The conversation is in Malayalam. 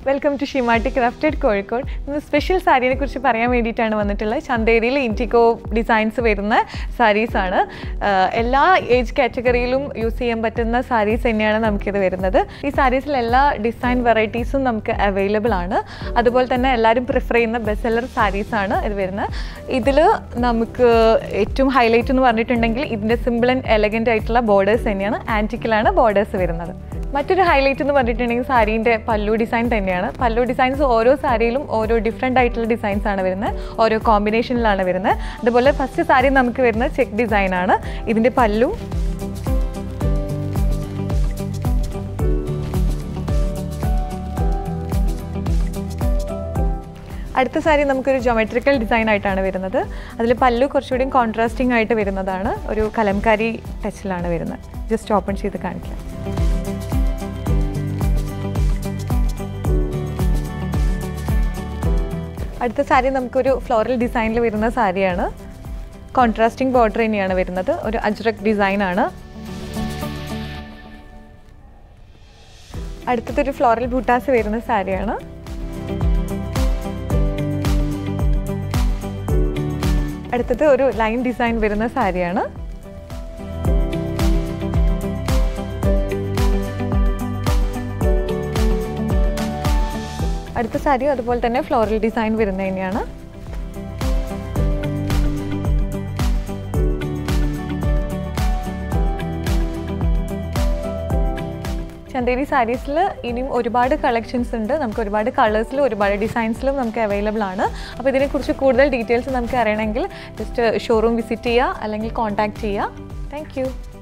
welcome to Shimatti crafted Kozhikode ഇന്ന് സ്പെഷ്യൽ സാരീനെ കുറിച്ച് പറയാൻ വേണ്ടിയിട്ടാണ് വന്നിട്ടുള്ളത് ചന്തേരിയിൽ ഇൻറ്റിക്കോ ഡിസൈൻസ് വരുന്ന സാരീസാണ് എല്ലാ ഏജ് കാറ്റഗറിയിലും യൂസ് ചെയ്യാൻ പറ്റുന്ന സാരീസ് തന്നെയാണ് നമുക്കിത് വരുന്നത് ഈ സാരീസിൽ എല്ലാ ഡിസൈൻ വെറൈറ്റീസും നമുക്ക് അവൈലബിൾ ആണ് അതുപോലെ തന്നെ എല്ലാവരും പ്രിഫർ ചെയ്യുന്ന ബെസ്റ്റ് സെല്ലർ സാരീസാണ് ഇത് വരുന്നത് ഇതിൽ നമുക്ക് ഏറ്റവും ഹൈലൈറ്റ് എന്ന് പറഞ്ഞിട്ടുണ്ടെങ്കിൽ ഇതിൻ്റെ സിമ്പിൾ ആൻഡ് എലഗൻ്റ് ആയിട്ടുള്ള ബോർഡേഴ്സ് തന്നെയാണ് ആൻറ്റിക്കിലാണ് ബോർഡേഴ്സ് വരുന്നത് മറ്റൊരു ഹൈലൈറ്റ് എന്ന് പറഞ്ഞിട്ടുണ്ടെങ്കിൽ സാരീൻ്റെ പല്ലു ഡിസൈൻ തന്നെയാണ് പല്ലു ഡിസൈൻസ് ഓരോ സാരിയിലും ഓരോ ഡിഫറെൻ്റ് ആയിട്ടുള്ള ഡിസൈൻസ് ആണ് വരുന്നത് ഓരോ കോമ്പിനേഷനിലാണ് വരുന്നത് അതുപോലെ ഫസ്റ്റ് സാരി നമുക്ക് വരുന്നത് ചെക്ക് ഡിസൈൻ ആണ് ഇതിൻ്റെ പല്ലു അടുത്ത സാരി നമുക്കൊരു ജോമെട്രിക്കൽ ഡിസൈൻ ആയിട്ടാണ് വരുന്നത് അതിൽ പല്ലു കുറച്ചുകൂടി കോൺട്രാസ്റ്റിംഗ് ആയിട്ട് വരുന്നതാണ് ഒരു കലംകാരി ടച്ചിലാണ് വരുന്നത് ജസ്റ്റ് ഓപ്പൺ ചെയ്ത് കാണിക്കാം അടുത്ത സാരി നമുക്കൊരു ഫ്ലോറൽ ഡിസൈനിൽ വരുന്ന സാരിയാണ് കോൺട്രാസ്റ്റിംഗ് ബോർഡർ തന്നെയാണ് വരുന്നത് ഒരു അജ്രക് ഡിസൈൻ ആണ് അടുത്തതൊരു ഫ്ലോറൽ ബൂട്ടാസ് വരുന്ന സാരിയാണ് അടുത്തത് ഒരു ലൈൻ ഡിസൈൻ വരുന്ന സാരിയാണ് അടുത്ത സാരി അതുപോലെ തന്നെ ഫ്ലോറൽ ഡിസൈൻ വരുന്ന തന്നെയാണ് ചന്തേരി സാരീസിൽ ഇനിയും ഒരുപാട് കളക്ഷൻസ് ഉണ്ട് നമുക്ക് ഒരുപാട് കളേഴ്സിലും ഒരുപാട് ഡിസൈൻസിലും നമുക്ക് അവൈലബിൾ ആണ് അപ്പോൾ ഇതിനെക്കുറിച്ച് കൂടുതൽ ഡീറ്റെയിൽസ് നമുക്ക് അറിയണമെങ്കിൽ ജസ്റ്റ് ഷോറൂം വിസിറ്റ് ചെയ്യുക അല്ലെങ്കിൽ കോൺടാക്ട് ചെയ്യുക താങ്ക്